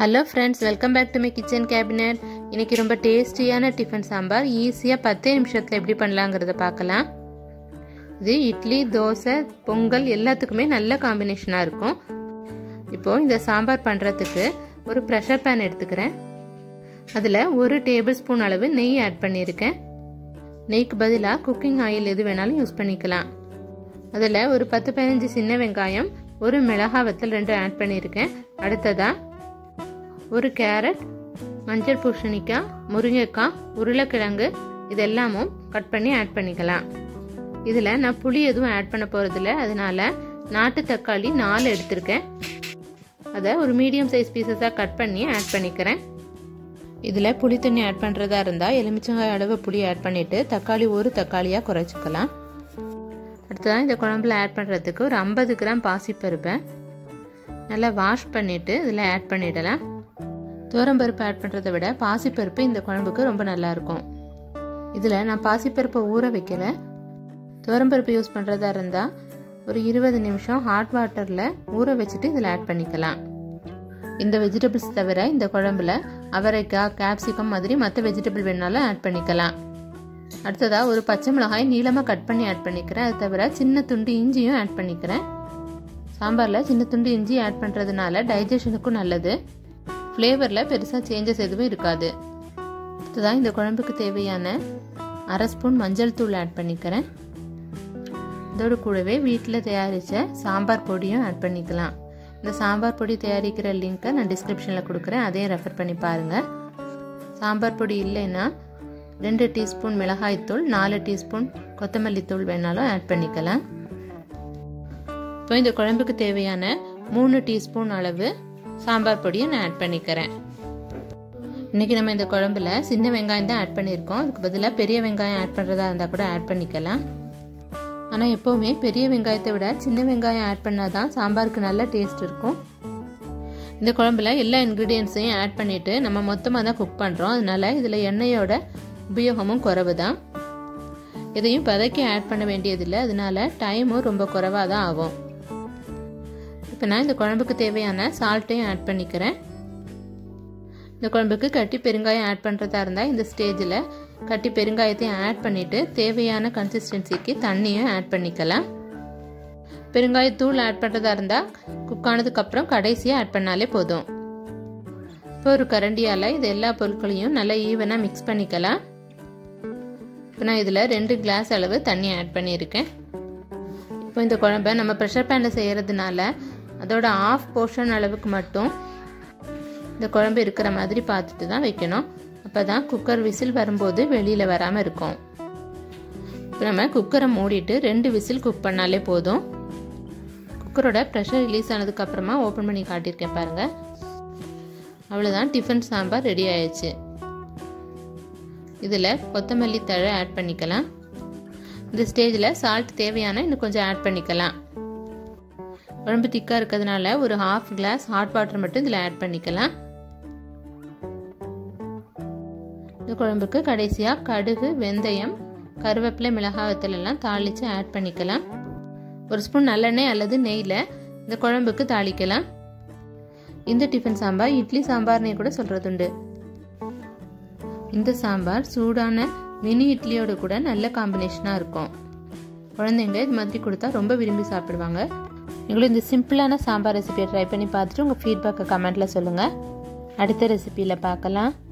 hello friends welcome back to my kitchen cabinet இன்னைக்கு ரொம்ப டேஸ்டியான டிஃபன் சாம்பார் ஈஸியாக பத்தே நிமிஷத்தில் எப்படி பண்ணலாங்கிறத பார்க்கலாம் இது இட்லி தோசை பொங்கல் எல்லாத்துக்குமே நல்ல காம்பினேஷனாக இருக்கும் இப்போது இந்த சாம்பார் பண்ணுறதுக்கு ஒரு ப்ரெஷர் பேன் எடுத்துக்கிறேன் அதில் ஒரு டேபிள் ஸ்பூன் அளவு நெய் ஆட் பண்ணியிருக்கேன் நெய்க்கு பதிலாக குக்கிங் ஆயில் எது வேணாலும் யூஸ் பண்ணிக்கலாம் அதில் ஒரு பத்து பதினஞ்சு சின்ன வெங்காயம் ஒரு மிளகா வத்தல் ரெண்டு ஆட் பண்ணியிருக்கேன் அடுத்ததாக ஒரு கேரட் மஞ்சள் பூசணிக்காய் முருங்கைக்காய் உருளைக்கிழங்கு இது எல்லாமும் கட் பண்ணி ஆட் பண்ணிக்கலாம் இதில் நான் புளி எதுவும் ஆட் பண்ண போகிறதில்ல அதனால நாட்டு தக்காளி நாலு எடுத்திருக்கேன் அதை ஒரு மீடியம் சைஸ் பீசஸாக கட் பண்ணி ஆட் பண்ணிக்கிறேன் இதில் புளி தண்ணி ஆட் பண்ணுறதா இருந்தால் எலுமிச்சங்காய் அளவு புளி ஆட் பண்ணிவிட்டு தக்காளி ஒரு தக்காளியாக குறைச்சிக்கலாம் அடுத்ததான் இந்த குழம்புல ஆட் பண்ணுறதுக்கு ஒரு ஐம்பது கிராம் பாசிப்பருப்பை நல்லா வாஷ் பண்ணிவிட்டு இதில் ஆட் பண்ணிடலாம் துவரம்பருப்பு ஆட் பண்ணுறதை விட பாசிப்பருப்பு இந்த குழம்புக்கு ரொம்ப நல்லாயிருக்கும் இதில் நான் பாசிப்பருப்பை ஊற வைக்கல துவரம்பருப்பு யூஸ் பண்ணுறதா இருந்தால் ஒரு இருபது நிமிஷம் ஹாட் வாட்டரில் ஊற வச்சுட்டு இதில் ஆட் பண்ணிக்கலாம் இந்த வெஜிடபிள்ஸ் தவிர இந்த குழம்புல அவரைக்காய் கேப்சிகம் மாதிரி மற்ற வெஜிடபிள் வேணாலும் ஆட் பண்ணிக்கலாம் அடுத்ததாக ஒரு பச்சை மிளகாய் நீளமாக கட் பண்ணி ஆட் பண்ணிக்கிறேன் அது தவிர சின்ன துண்டு இஞ்சியும் ஆட் பண்ணிக்கிறேன் சாம்பாரில் சின்ன துண்டு இஞ்சி ஆட் பண்ணுறதுனால டைஜஷனுக்கும் நல்லது ஃப்ளேவரில் பெருசாக சேஞ்சஸ் எதுவும் இருக்காது அடுத்ததான் இந்த குழம்புக்கு தேவையான அரை ஸ்பூன் மஞ்சள் தூள் ஆட் பண்ணிக்கிறேன் இதோடு கூடவே வீட்டில் தயாரித்த சாம்பார் பொடியும் ஆட் பண்ணிக்கலாம் இந்த சாம்பார் பொடி தயாரிக்கிற லிங்க்கை நான் டிஸ்கிரிப்ஷனில் கொடுக்குறேன் அதையும் ரெஃபர் பண்ணி பாருங்கள் சாம்பார் பொடி இல்லைன்னா ரெண்டு டீஸ்பூன் மிளகாய்த்தூள் நாலு டீஸ்பூன் கொத்தமல்லி தூள் வேணாலும் ஆட் பண்ணிக்கலாம் இப்போ இந்த குழம்புக்கு தேவையான மூணு டீஸ்பூன் அளவு சாம்பார் பொடியை நான் ஆட் பண்ணிக்கிறேன் இன்றைக்கி நம்ம இந்த குழம்புல சின்ன வெங்காயம் தான் ஆட் பண்ணியிருக்கோம் அதுக்கு பதிலாக பெரிய வெங்காயம் ஆட் பண்ணுறதா இருந்தால் கூட ஆட் பண்ணிக்கலாம் ஆனால் எப்போவுமே பெரிய வெங்காயத்தை விட சின்ன வெங்காயம் ஆட் பண்ணால் தான் சாம்பாருக்கு நல்ல டேஸ்ட் இருக்கும் இந்த குழம்புல எல்லா இன்க்ரீடியன்ஸையும் ஆட் பண்ணிவிட்டு நம்ம மொத்தமாக தான் குக் பண்ணுறோம் அதனால இதில் எண்ணெயோட உபயோகமும் குறைவு தான் எதையும் பதக்கி ஆட் பண்ண வேண்டியதில்லை அதனால டைமும் ரொம்ப குறைவாக தான் ஆகும் இப்போ நான் இந்த குழம்புக்கு தேவையான சால்ட்டையும் ஆட் பண்ணிக்கிறேன் இந்த குழம்புக்கு கட்டி பெருங்காயம் ஆட் பண்ணுறதா இருந்தால் இந்த ஸ்டேஜில் கட்டி பெருங்காயத்தையும் ஆட் பண்ணிவிட்டு தேவையான கன்சிஸ்டன்சிக்கு தண்ணியும் ஆட் பண்ணிக்கலாம் பெருங்காயத்தூள் ஆட் பண்ணுறதா இருந்தால் குக் ஆனதுக்கப்புறம் கடைசியாக ஆட் பண்ணாலே போதும் இப்போ ஒரு கரண்டியால் இது எல்லா பொருட்களையும் நல்லா ஈவனாக மிக்ஸ் பண்ணிக்கலாம் இப்போ நான் இதில் ரெண்டு கிளாஸ் அளவு தண்ணி ஆட் பண்ணியிருக்கேன் இப்போ இந்த குழம்ப நம்ம ப்ரெஷர் பேனில் செய்கிறதுனால அதோட ஆஃப் போர்ஷன் அளவுக்கு மட்டும் இந்த குழம்பு இருக்கிற மாதிரி பார்த்துட்டு தான் வைக்கணும் அப்போ தான் குக்கர் விசில் வரும்போது வெளியில் வராமல் இருக்கும் இப்போ நம்ம குக்கரை மூடிட்டு ரெண்டு விசில் குக் பண்ணாலே போதும் குக்கரோட ப்ரெஷர் ரிலீஸ் ஆனதுக்கப்புறமா ஓப்பன் பண்ணி காட்டியிருக்கேன் பாருங்கள் அவ்வளோதான் டிஃபன் சாம்பார் ரெடி ஆயிடுச்சு இதில் கொத்தமல்லி தழை ஆட் பண்ணிக்கலாம் இந்த ஸ்டேஜில் சால்ட் தேவையான இன்னும் கொஞ்சம் ஆட் பண்ணிக்கலாம் குழம்பு திக்காக இருக்கிறதுனால ஒரு ஹாஃப் கிளாஸ் ஹாட் வாட்டர் மட்டும் இதில் ஆட் பண்ணிக்கலாம் இந்த குழம்புக்கு கடைசியாக கடுகு வெந்தயம் கருவேப்பிலை மிளகாவத்தல் எல்லாம் தாளித்து ஆட் பண்ணிக்கலாம் ஒரு ஸ்பூன் நல்லெண்ணெய் அல்லது நெய்யில் இந்த குழம்புக்கு தாளிக்கலாம் இந்த டிஃபன் சாம்பார் இட்லி சாம்பார்னே கூட சொல்கிறதுண்டு இந்த சாம்பார் சூடான மினி இட்லியோட கூட நல்ல காம்பினேஷனாக இருக்கும் குழந்தைங்க இது மாதிரி கொடுத்தா ரொம்ப விரும்பி சாப்பிடுவாங்க நீங்களும் இந்த சிம்பிளான சாம்பார் ரெசிபியை ட்ரை பண்ணி பார்த்துட்டு உங்கள் ஃபீட்பேக்கை கமெண்ட்டில் சொல்லுங்கள் அடுத்த ரெசிபியில் பார்க்கலாம்